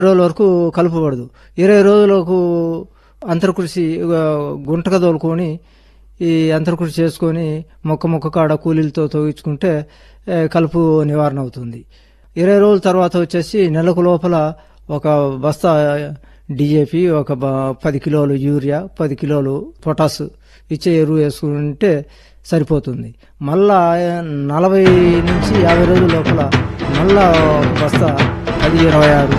రోజుల వరకు కలుపబడదు ఇరవై రోజులకు అంతర్కృషి ఇక గుంటక తోలుకొని ఈ అంతర్కృషి చేసుకొని మొక్క మొక్క కాడ కూలీలతో తోగించుకుంటే ఏ, కలుపు నివారణ అవుతుంది ఇరవై రోజుల తర్వాత వచ్చేసి నెలకు లోపల ఒక బస్తా డిఏపి ఒక బ- పది కిలోలు యూరియా పది కిలోలు పొటాస్ ఇచ్చే ఎరువు వేసుకుంటే సరిపోతుంది మళ్ళా నలభై నుంచి యాభై రోజుల లోపల మళ్ళా ఒక బస్తా అది ఇరవై ఆరు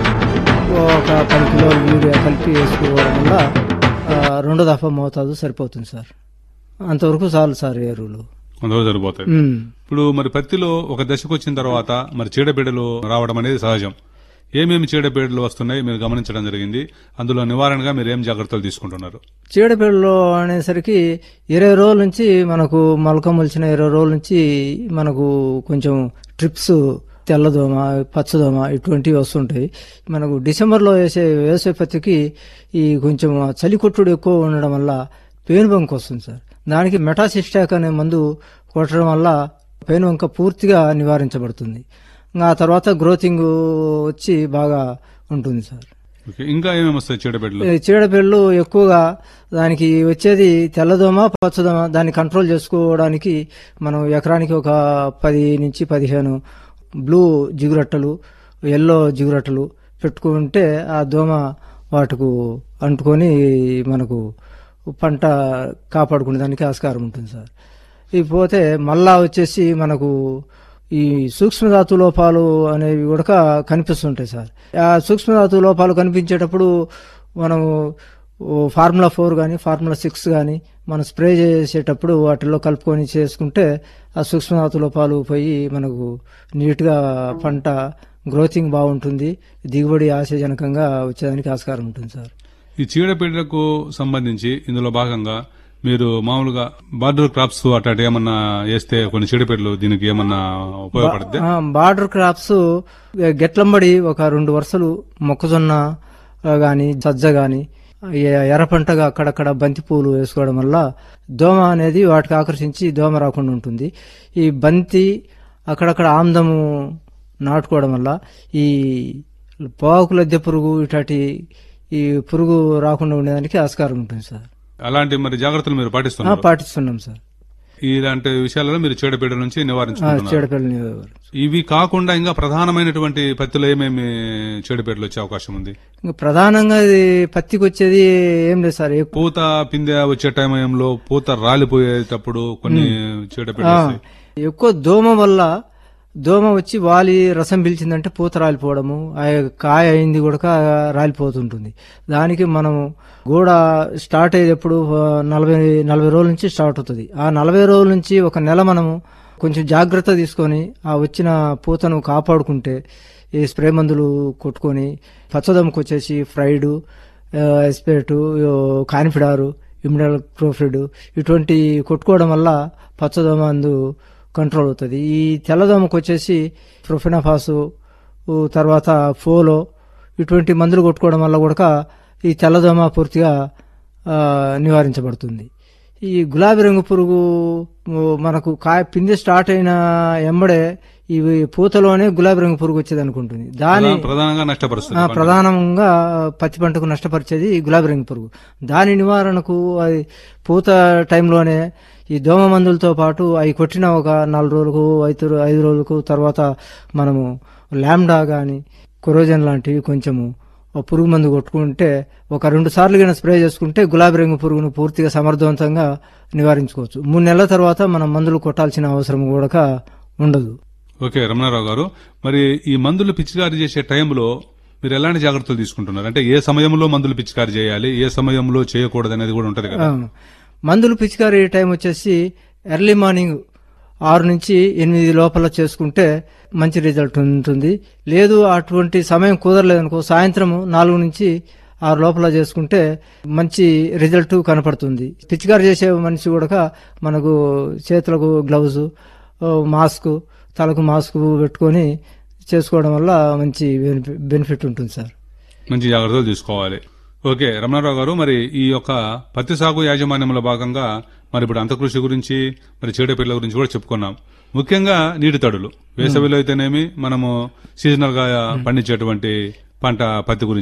ఒక పది కిలోలు యూరియా కలిపి వేసుకోవడం వల్ల ఆ, రెండో దఫా మోతాదు సరిపోతుంది సార్ అంతవరకు చాలు సార్ ఎరువులు కొంతవరకు సరిపోతాయి ఉమ్. ఇప్పుడు మరి పత్తిలో ఒక దశకు వచ్చిన తర్వాత మరి చీడపీడలు రావడం అనేది సహజం ఏమేమి చీడపీడలు వస్తున్నాయి మీరు గమనించడం జరిగింది అందులో నివారణగా మీరు ఏం జాగ్రత్తలు తీసుకుంటున్నారు చీడపీడలు అనేసరికి ఇరవై రోజుల నుంచి మనకు మొలక మొలిచిన ఇరవై రోజుల నుంచి మనకు కొంచెం ట్రిప్స్ తెల్లదోమ పచ్చదోమ ఇటువంటివి వస్తుంటాయి మనకు డిసెంబర్లో వేసే వేసే పత్తికి ఈ కొంచెం ఆ చలి కొట్టుడు ఎక్కువ ఉండడం వల్ల పేనుబంక వస్తుంది సార్ దానికి మెటాసిస్టాక్ అనే మందు కొట్టడం వల్ల పేనుబంక పూర్తిగా నివారించబడుతుంది ఇంకా ఆ తర్వాత గ్రోతింగ్ వచ్చి బాగా ఉంటుంది సార్ ఓకే ఇంకా ఏమేమి వస్తాయి చీడపీడలు ఈ చీడపీడలు ఎక్కువగా దానికి వచ్చేది తెల్లదోమ పచ్చదోమ దాన్ని కంట్రోల్ చేసుకోవడానికి మనం ఎకరానికి ఒక పది నుంచి పదిహేను బ్లూ జిగురట్టలు ఎల్లో జిగురట్టలు పెట్టుకుంటే ఆ దోమ వాటికు అంటుకొని మనకు పంట కాపాడుకునే దానికి ఆస్కారం ఉంటుంది సార్ ఇవి పోతే మళ్ళా వచ్చేసి మనకు ఈ సూక్ష్మధాతు లోపాలు అనేవి కూడా కనిపిస్తుంటాయి సార్ ఆ సూక్ష్మధాతు లోపాలు కనిపించేటప్పుడు మనము ఓ ఫార్ములా ఫోర్ కానీ ఫార్ములా సిక్స్ కానీ మనం స్ప్రే చేసేటప్పుడు వాటిల్లో కలుపుకొని చేసుకుంటే ఆ సూక్ష్మధాతు లోపాలు పోయి మనకు నీట్గా పంట గ్రోతింగ్ బాగుంటుంది దిగుబడి ఆశాజనకంగా వచ్చేదానికి ఆస్కారం ఉంటుంది సార్ ఈ చీడపీడలకు సంబంధించి ఇందులో భాగంగా మీరు మామూలుగా బార్డర్ క్రాప్స్ అట్లాంటి ఏమన్నా వేస్తే కొన్ని చీడపీడలు దీనికి ఏమన్నా ఉపయోగపడుద్ది ఆ, బార్డర్ క్రాప్స్ గెట్లంబడి ఒక రెండు వరుసలు మొక్కజొన్న ఆ, గాని సజ్జ గాని ఎ- ఎర్ర పంటగా అక్కడక్కడ బంతి పూలు వేసుకోవడం వల్ల దోమ అనేది వాటికి ఆకర్షించి దోమ రాకుండా ఉంటుంది ఈ బంతి అక్కడక్కడ ఆమ్దము నాటుకోవడం వల్ల ఈ పోకు లద్దె పురుగు ఇట్లాంటి ఈ పురుగు రాకుండా ఉండేదానికి ఆస్కారం ఉంటుంది సార్ అలాంటి మరి జాగ్రత్తలు మీరు ఆ, పాటిస్తున్నారు పాటిస్తున్నాం సార్ ఇలాంటి విషయాలలో మీరు చీడపీడల నుంచి ఆ, నివారించుకుంటున్నారు చీడపల్లి ఇవి కాకుండా ఇంకా ప్రధానమైనటువంటి పత్తిలో ఏమేమి చీడపీడలు వచ్చే అవకాశం ఉంది ఇంకా ప్రధానంగా ఇది పత్తికి వచ్చేది ఏం లేదు సార్ ఎక్కువ పూత పిందె వచ్చే టైంలో పూత రాలిపోయేటప్పుడు కొన్ని చీడపీడలు ఆ, వస్తాయి ఎక్కువ దోమ వల్ల దోమ వచ్చి వాలి రసం పీల్చిందంటే పూత రాలిపోవడము ఆ కాయ అయింది కూడా రాలిపోతుంటుంది దానికి మనం గోడ స్టార్ట్ అయ్యేటప్పుడు ఆ, నలభై నలభై రోజుల నుంచి స్టార్ట్ అవుతుంది ఆ నలభై రోజుల నుంచి ఒక నెల మనము కొంచెం జాగ్రత్త తీసుకొని ఆ వచ్చిన పూతను కాపాడుకుంటే ఈ స్ప్రే మందులు కొట్టుకొని పచ్చదమ్మకు వచ్చేసి ఫ్రైడ్ ఎస్పేటు కాన్ఫిడారు ఇమ్యునల్ క్రోఫిడ్ ఇటువంటి కొట్టుకోవడం వల్ల పచ్చదోమ అందు కంట్రోల్ అవుతుంది ఈ తెల్లదోమకు వచ్చేసి ప్రొఫెనాఫాసు ఊ, తర్వాత ఫోలో ఇటువంటి మందులు కొట్టుకోవడం వల్ల కూడా ఈ తెల్లదోమ పూర్తిగా ఆ, నివారించబడుతుంది ఈ గులాబీ రంగు పురుగు ఊ, మనకు కాయ పిందె స్టార్ట్ అయిన ఎంబడే ఇవి పూతలోనే గులాబీ రంగు పురుగు వచ్చేది అనుకుంటుంది దాని ప్రధాన- ప్రధానంగా నష్టపరుస్తుంది ఆ, ప్రధానంగా పత్తి పంటకు నష్టపరిచేది ఈ గులాబీ రంగు పురుగు దాని నివారణకు అది పూత టైంలోనే ఈ దోమ మందులతో పాటు అవి కొట్టిన ఒక నాలుగు రోజులకు ఐదు రో- ఐదు రోజులకు తర్వాత మనము ల్యాండా గాని కొరోజన్ లాంటివి కొంచెము ఓ పురుగు మందు కొట్టుకుంటే ఒక రెండు సార్లు గిన స్ప్రే చేసుకుంటే గులాబీ రంగు పురుగును పూర్తిగా సమర్థవంతంగా నివారించుకోవచ్చు మూడు నెలల తర్వాత మనం మందులు కొట్టాల్సిన అవసరం కూడా ఉండదు ఓకే రమణారావు గారు మరి ఈ మందులు పిచికారీ చేసే టైంలో మీరు ఎలాంటి జాగ్రత్తలు తీసుకుంటున్నారు అంటే ఏ సమయంలో మందులు పిచికారీ చేయాలి ఏ సమయంలో చేయకూడదు అనేది కూడా ఉంటది కదా ఆ, మందులు పిచికారీ టైం వచ్చేసి ఎర్లీ మార్నింగ్ ఆరు నుంచి ఎనిమిది లోపల చేసుకుంటే మంచి రిజల్ట్ ఉంటుంది లేదు అటువంటి సమయం కుదరలేదనుకో సాయంత్రము నాలుగు నుంచి ఆరు లోపల చేసుకుంటే మంచి రిజల్ట్ కనపడుతుంది పిచికారీ చేసే మనిషి కూడా మనకు చేతులకు గ్లౌజు మాస్క్ తలకు మాస్క్ పెట్టుకొని చేసుకోవడం వల్ల మంచి బెనిఫి- బెనిఫిట్ ఉంటుంది సార్ మంచి జాగ్రత్తలు తీసుకోవాలి ఓకే రమణారావు గారు మరి ఈ యొక్క పత్తి సాగు యాజమాన్యంలో భాగంగా మరి ఇప్పుడు అంతకృషి గురించి మరి చీడపీడల గురించి కూడా చెప్పుకున్నాం ముఖ్యంగా నీటి తడులు వేసవిలో అయితేనేమి మనము సీజనల్ గా పండించేటువంటి పంట పత్తి గురించి